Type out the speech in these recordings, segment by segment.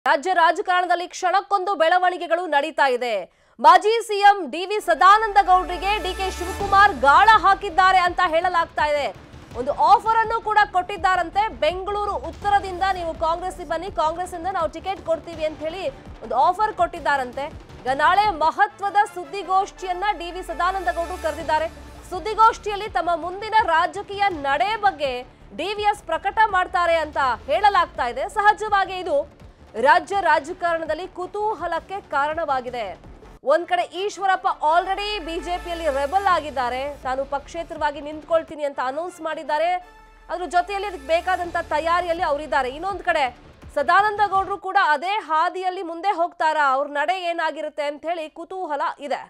ರಾಜ್ಯ ರಾಜಕಾರಣದಲ್ಲಿ ಕ್ಷಣಕ್ಕೊಂದು ಬೆಳವಣಿಗೆಗಳು ನಡೀತಾ ಇದೆ ಮಾಜಿ ಸಿಎಂ ಡಿವಿ ಸದಾನಂದ ಗೌಡ್ರಿಗೆ ಡಿಕೆ ಶಿವಕುಮಾರ್ ಗಾಳ ಹಾಕಿದ್ದಾರೆ ಅಂತ ಹೇಳಲಾಗ್ತಾ ಇದೆ ಒಂದು ಆಫರ್ ಅನ್ನು ಕೂಡ ಕೊಟ್ಟಿದ್ದಾರಂತೆ ಬೆಂಗಳೂರು ಉತ್ತರದಿಂದ ನೀವು ಕಾಂಗ್ರೆಸ್ ಬನ್ನಿ ಕಾಂಗ್ರೆಸ್ ಇಂದ ನಾವು ಟಿಕೆಟ್ ಕೊಡ್ತೀವಿ ಅಂತ ಹೇಳಿ ಒಂದು ಆಫರ್ ಕೊಟ್ಟಿದ್ದಾರಂತೆ ಈಗ ನಾಳೆ ಮಹತ್ವದ ಸುದ್ದಿಗೋಷ್ಠಿಯನ್ನ ಡಿವಿ ಸದಾನಂದ ಗೌಡರು ಕರೆದಿದ್ದಾರೆ ಸುದ್ದಿಗೋಷ್ಠಿಯಲ್ಲಿ ತಮ್ಮ ಮುಂದಿನ ರಾಜಕೀಯ ನಡೆ ಬಗ್ಗೆ ಡಿವಿಎಸ್ ಪ್ರಕಟ ಮಾಡ್ತಾರೆ ಅಂತ ಹೇಳಲಾಗ್ತಾ ಇದೆ ಸಹಜವಾಗಿ ಇದು ರಾಜ್ಯ ರಾಜಕಾರಣದಲ್ಲಿ ಕುತೂಹಲಕ್ಕೆ ಕಾರಣವಾಗಿದೆ ಒಂದ್ ಕಡೆ ಈಶ್ವರಪ್ಪ ಆಲ್ರೆಡಿ ಬಿಜೆಪಿಯಲ್ಲಿ ರೆಬಲ್ ಆಗಿದ್ದಾರೆ ತಾನು ಪಕ್ಷೇತರವಾಗಿ ನಿಂತ್ಕೊಳ್ತೀನಿ ಅಂತ ಅನೌನ್ಸ್ ಮಾಡಿದ್ದಾರೆ ಅದ್ರ ಜೊತೆಯಲ್ಲಿ ಅದಕ್ಕೆ ಬೇಕಾದಂತ ತಯಾರಿಯಲ್ಲಿ ಅವರಿದ್ದಾರೆ ಇನ್ನೊಂದ್ ಕಡೆ ಸದಾನಂದ ಗೌಡರು ಕೂಡ ಅದೇ ಹಾದಿಯಲ್ಲಿ ಮುಂದೆ ಹೋಗ್ತಾರಾ ಅವ್ರ ನಡೆ ಏನಾಗಿರುತ್ತೆ ಅಂತ ಹೇಳಿ ಕುತೂಹಲ ಇದೆ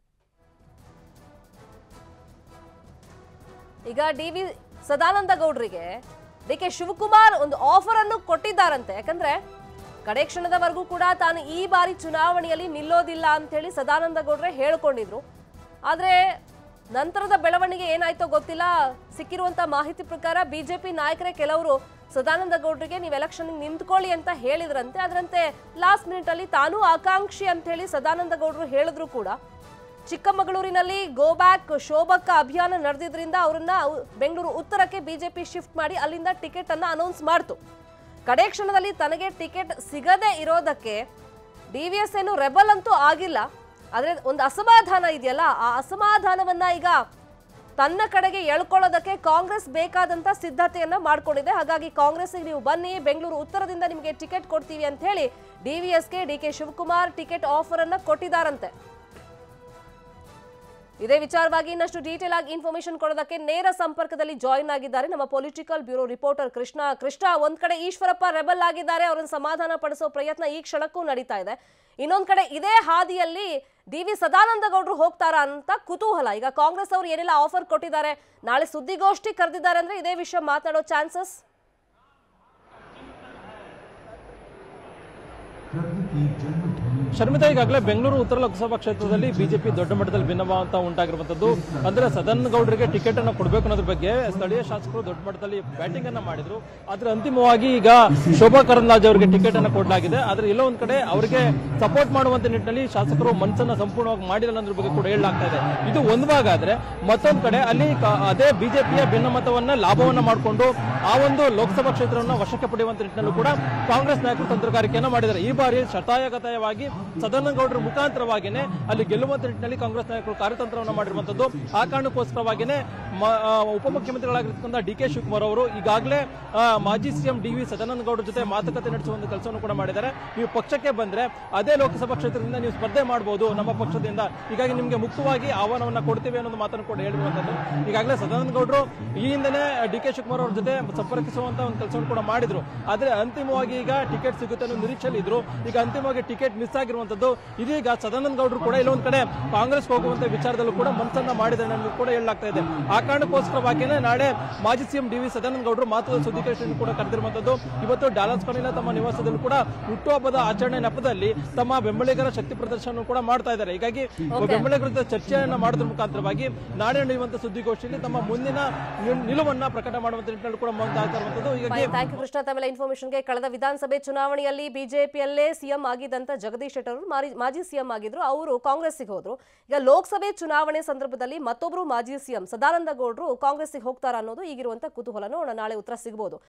ಈಗ ಡಿ ವಿ ಸದಾನಂದ ಗೌಡ್ರಿಗೆ ಡಿ ಕೆ ಶಿವಕುಮಾರ್ ಒಂದು ಆಫರ್ ಅನ್ನು ಕೊಟ್ಟಿದ್ದಾರಂತೆ ಯಾಕಂದ್ರೆ ಕಡೆ ಕ್ಷಣದವರೆಗೂ ಕೂಡ ತಾನು ಈ ಬಾರಿ ಚುನಾವಣೆಯಲ್ಲಿ ನಿಲ್ಲೋದಿಲ್ಲ ಅಂತ ಹೇಳಿ ಸದಾನಂದ ಗೌಡ್ರೆ ಹೇಳ್ಕೊಂಡಿದ್ರು ಆದ್ರೆ ನಂತರದ ಬೆಳವಣಿಗೆ ಏನಾಯ್ತೋ ಗೊತ್ತಿಲ್ಲ ಸಿಕ್ಕಿರುವಂತ ಮಾಹಿತಿ ಪ್ರಕಾರ ಬಿಜೆಪಿ ನಾಯಕರೇ ಕೆಲವರು ಸದಾನಂದ ಗೌಡ್ರಿಗೆ ನೀವು ಎಲೆಕ್ಷನ್ ನಿಂತ್ಕೊಳ್ಳಿ ಅಂತ ಹೇಳಿದ್ರಂತೆ ಅದರಂತೆ ಲಾಸ್ಟ್ ಮಿನಿಟ್ ಅಲ್ಲಿ ತಾನೂ ಆಕಾಂಕ್ಷಿ ಅಂತ ಹೇಳಿ ಸದಾನಂದ ಗೌಡ್ರು ಹೇಳಿದ್ರು ಕೂಡ ಚಿಕ್ಕಮಗಳೂರಿನಲ್ಲಿ ಗೋ ಬ್ಯಾಕ್ ಶೋಭಕ್ಕ ಅಭಿಯಾನ ನಡೆದಿದ್ರಿಂದ ಅವರನ್ನ ಉ- ಬೆಂಗಳೂರು ಉತ್ತರಕ್ಕೆ ಬಿಜೆಪಿ ಶಿಫ್ಟ್ ಮಾಡಿ ಅಲ್ಲಿಂದ ಟಿಕೆಟ್ ಅನ್ನ ಅನೌನ್ಸ್ ಮಾಡ್ತು ಕಡೆ ಕ್ಷಣದಲ್ಲಿ ತನಗೆ ಟಿಕೆಟ್ ಸಿಗದೆ ಇರೋದಕ್ಕೆ ಡಿ ವಿ ಎಸ್ ಏನು ರೆಬಲ್ ಅಂತೂ ಆಗಿಲ್ಲ ಆದ್ರೆ ಒಂದು ಅಸಮಾಧಾನ ಇದೆಯಲ್ಲ ಆ ಅಸಮಾಧಾನವನ್ನ ಈಗ ತನ್ನ ಕಡೆಗೆ ಎಳ್ಕೊಳ್ಳೋದಕ್ಕೆ ಕಾಂಗ್ರೆಸ್ ಬೇಕಾದಂತ ಸಿದ್ಧತೆಯನ್ನ ಮಾಡ್ಕೊಂಡಿದೆ ಹಾಗಾಗಿ ಕಾಂಗ್ರೆಸ್ಗೆ ನೀವು ಬನ್ನಿ ಬೆಂಗಳೂರು ಉತ್ತರದಿಂದ ನಿಮಗೆ ಟಿಕೆಟ್ ಕೊಡ್ತೀವಿ ಅಂತ ಹೇಳಿ ಡಿ ವಿ ಎಸ್ಗೆ D K Shivakumar ticket offer ಅನ್ನ ಕೊಟ್ಟಿದ್ದಾರಂತೆ ಇದೇ ವಿಚಾರವಾಗಿ ಇನ್ನಷ್ಟು ಡೀಟೇಲ್ ಆಗಿ ಇನ್ಫಾರ್ಮೇಶನ್ ಕೊಡೋದಕ್ಕೆ ನೇರ ಸಂಪರ್ಕದಲ್ಲಿ ಜಾಯಿನ್ ಆಗಿದ್ದಾರೆ ನಮ್ಮ political bureau reporter Krishna Krishna ಒಂದ್ ಕಡೆ ಈಶ್ವರಪ್ಪ ರೆಬಲ್ ಆಗಿದ್ದಾರೆ ಅವರನ್ನು ಸಮಾಧಾನ ಪಡಿಸೋ ಪ್ರಯತ್ನ ಈ ಕ್ಷಣಕ್ಕೂ ನಡೀತಾ ಇದೆ ಇನ್ನೊಂದ್ ಕಡೆ ಇದೇ ಹಾದಿಯಲ್ಲಿ ಡಿ ವಿ ಸದಾನಂದ ಗೌಡರು ಹೋಗ್ತಾರಾ ಅಂತ ಕುತೂಹಲ ಈಗ ಕಾಂಗ್ರೆಸ್ ಅವರು ಏನೆಲ್ಲ ಆಫರ್ ಕೊಟ್ಟಿದ್ದಾರೆ ನಾಳೆ ಸುದ್ದಿಗೋಷ್ಠಿ ಕರೆದಿದ್ದಾರೆ ಅಂದ್ರೆ ಇದೇ ವಿಷಯ ಮಾತಾಡೋ ಚಾನ್ಸಸ್ ಶರ್ಮಿತಾ ಈಗಾಗಲೇ ಬೆಂಗಳೂರು ಉತ್ತರ ಲೋಕಸಭಾ ಕ್ಷೇತ್ರದಲ್ಲಿ ಬಿಜೆಪಿ ದೊಡ್ಡ ಮಟ್ಟದಲ್ಲಿ ಭಿನ್ನವಾದಂತ ಉಂಟಾಗಿರುವಂತದ್ದು ಅಂದ್ರೆ ಸದಾನಂದ ಗೌಡರಿಗೆ ಟಿಕೆಟ್ ಅನ್ನು ಕೊಡಬೇಕು ಅನ್ನೋದ್ರ ಬಗ್ಗೆ ಸ್ಥಳೀಯ ಶಾಸಕರು ದೊಡ್ಡ ಮಟ್ಟದಲ್ಲಿ ಬ್ಯಾಟಿಂಗ್ ಅನ್ನ ಮಾಡಿದ್ರು ಆದ್ರೆ ಅಂತಿಮವಾಗಿ ಈಗ ಶೋಭಾ ಕರಂದ್ಲಾಜೆ ಅವರಿಗೆ ಟಿಕೆಟ್ ಅನ್ನು ಕೊಡಲಾಗಿದೆ ಆದ್ರೆ ಎಲ್ಲೋ ಒಂದ್ ಕಡೆ ಅವರಿಗೆ ಸಪೋರ್ಟ್ ಮಾಡುವಂತ ನಿಟ್ಟಿನಲ್ಲಿ ಶಾಸಕರು ಮನಸ್ಸನ್ನ ಸಂಪೂರ್ಣವಾಗಿ ಮಾಡಿಲ್ಲ ಅನ್ನೋದ್ರ ಬಗ್ಗೆ ಕೂಡ ಹೇಳಲಾಗ್ತಾ ಇದೆ ಇದು ಒಂದ್ ಭಾಗ ಆದ್ರೆ ಮತ್ತೊಂದ್ ಕಡೆ ಅಲ್ಲಿ ಕ- ಅದೇ ಬಿಜೆಪಿಯ ಭಿನ್ನಮತವನ್ನ ಲಾಭವನ್ನ ಮಾಡಿಕೊಂಡು ಆ ಒಂದು ಲೋಕಸಭಾ ಕ್ಷೇತ್ರವನ್ನು ವಶಕ್ಕೆ ಪಡೆಯುವಂತ ನಿಟ್ಟಿನಲ್ಲೂ ಕೂಡ ಕಾಂಗ್ರೆಸ್ ನಾಯಕರು ತಂತ್ರಗಾರಿಕೆಯನ್ನ ಮಾಡಿದ್ದಾರೆ ಈ ಬಾರಿ ಶತಾಯಗತಾಯವಾಗಿ ಸದಾನಂದ ಗೌಡರ ಮುಖಾಂತರವಾಗಿನೇ ಅಲ್ಲಿ ಗೆಲ್ಲುವಂತ ನಿಟ್ಟಿನಲ್ಲಿ ಕಾಂಗ್ರೆಸ್ ನಾಯಕರು ಕಾರ್ಯತಂತ್ರವನ್ನು ಮಾಡಿರುವಂತದ್ದು ಆ ಕಾರಣಕ್ಕೋಸ್ಕರವಾಗಿನೇ ಮ- ಆ, ಉಪಮುಖ್ಯಮಂತ್ರಿಗಳಾಗಿರ್ತಕ್ಕಂಥ ಡಿ ಕೆ ಶಿವಕುಮಾರ್ ಅವರು ಈಗಾಗಲೇ ಆ, ಮಾಜಿ ಸಿಎಂ ಡಿ ವಿ ಸದಾನಂದ ಗೌಡರ ಜೊತೆ ಮಾತುಕತೆ ನಡೆಸುವ ಒಂದು ಕೆಲಸವನ್ನು ಕೂಡ ಮಾಡಿದ್ದಾರೆ ನೀವು ಪಕ್ಷಕ್ಕೆ ಬಂದ್ರೆ ಅದೇ ಲೋಕಸಭಾ ಕ್ಷೇತ್ರದಿಂದ ನೀವು ಸ್ಪರ್ಧೆ ಮಾಡಬಹುದು ನಮ್ಮ ಪಕ್ಷದಿಂದ ಹೀಗಾಗಿ ನಿಮಗೆ ಮುಕ್ತವಾಗಿ ಆಹ್ವಾನವನ್ನ ಕೊಡ್ತೀವಿ ಅನ್ನೋದು ಮಾತನ್ನು ಕೂಡ ಹೇಳಿರುವಂತದ್ದು ಈಗಾಗಲೇ ಸದಾನಂದ ಗೌಡರು ಈ ಹಿಂದೆನೆ ಡಿ ಕೆ ಶಿವಕುಮಾರ್ ಅವ್ರ ಜೊತೆ ಸಂಪರ್ಕಿಸುವಂತ ಒಂದು ಕೆಲಸವನ್ನು ಕೂಡ ಮಾಡಿದ್ರು ಆದ್ರೆ ಅಂತಿಮವಾಗಿ ಈಗ ಟಿಕೆಟ್ ಸಿಗುತ್ತೆ ಅನ್ನೋ ನಿರೀಕ್ಷೆಯಲ್ಲಿ ಇದ್ರು ಈಗ ಅಂತಿಮವಾಗಿ ಟಿಕೆಟ್ ಮಿಸ್ ಆಗಿರುವಂತದ್ದು ಇದೀಗ ಸದಾನಂದ ಗೌಡರು ಕೂಡ ಇಲ್ಲೊಂದ್ ಕಡೆ ಕಾಂಗ್ರೆಸ್ ಹೋಗುವಂತ ವಿಚಾರದಲ್ಲೂ ಕೂಡ ಮನಸ್ಸನ್ನ ಮಾಡಿದ್ದಾರೆ ಅನ್ನೋದು ಕೂಡ ಹೇಳಲಾಗ್ತಾ ಇದೆ ಆ ಕಾರಣಕ್ಕೋಸ್ಕರವಾಗಿಯೇ ನಾಳೆ ಮಾಜಿ ಸಿಎಂ ಡಿ ವಿ ಸದಾನಂದ ಗೌಡರು ಮಾತುಕತೆ ಸುದ್ದಿಗೋಷ್ಠಿಯನ್ನು ಕೂಡ ಕರೆದಿರುವಂತದ್ದು ಇವತ್ತು ಡಾಲರ್ಸ್ ಕಾಲೋನಿಯ ತಮ್ಮ ನಿವಾಸದಲ್ಲೂ ಕೂಡ ಹುಟ್ಟುಹಬ್ಬದ ಆಚರಣೆ ನೆಪದಲ್ಲಿ ತಮ್ಮ ಬೆಂಬಲಿಗರ ಶಕ್ತಿ ಪ್ರದರ್ಶನ ಕೂಡ ಮಾಡ್ತಾ ಇದ್ದಾರೆ ಹೀಗಾಗಿ ಬೆಂಬಲಿಗರ ಜೊತೆ ಚರ್ಚೆಯನ್ನ ಮಾಡೋದ್ರ ಮುಖಾಂತರವಾಗಿ ನಾಳೆ ನಡೆಯುವಂತ ಸುದ್ದಿಗೋಷ್ಠಿಯಲ್ಲಿ ತಮ್ಮ ಮುಂದಿನ ನಿಲ್- ನಿಲುವನ್ನ ಪ್ರಕಟ ಮಾಡುವಂತ ನಿಟ್ಟಿನಲ್ಲಿ ಕೂಡ ಮುಂದಾಗ್ತಾ ಇರುವಂತದ್ದು ಹೀಗಾಗಿ ಥ್ಯಾಂಕ್ ಯು ಕೃಷ್ಣ ತಮ್ಮೆಲ್ಲ ಇನ್ಫಾರ್ಮೇಶನ್ಗೆ ಕಳೆದ ವಿಧಾನಸಭೆ ಚುನಾವಣೆಯಲ್ಲಿ ಬಿಜೆಪಿಯಲ್ಲೇ ಸಿಎಂ ಆಗಿದ್ದಂತ ಜಗದೀಶ್ ಶೆಟ್ಟರ್ ಅವರು ಮಾರಿ- ಮಾಜಿ ಸಿಎಂ ಆಗಿದ್ರು ಅವರು ಕಾಂಗ್ರೆಸ್ಸಿಗೆ ಹೋದ್ರು ಈಗ ಲೋಕಸಭೆ ಚುನಾವಣೆ ಸಂದರ್ಭದಲ್ಲಿ ಮತ್ತೊಬ್ರು ಮಾಜಿ ಸಿಎಂ ಸದಾನಂದ ಗೌಡರು ಕಾಂಗ್ರೆಸ್ಸಿಗೆ ಹೋಗ್ತಾರಾ ಅನ್ನೋದು ಈಗಿರುವಂತ ಕುತೂಹಲ ನೋಡೋಣ ನಾಳೆ ಉತ್ತರ ಸಿಗಬಹುದು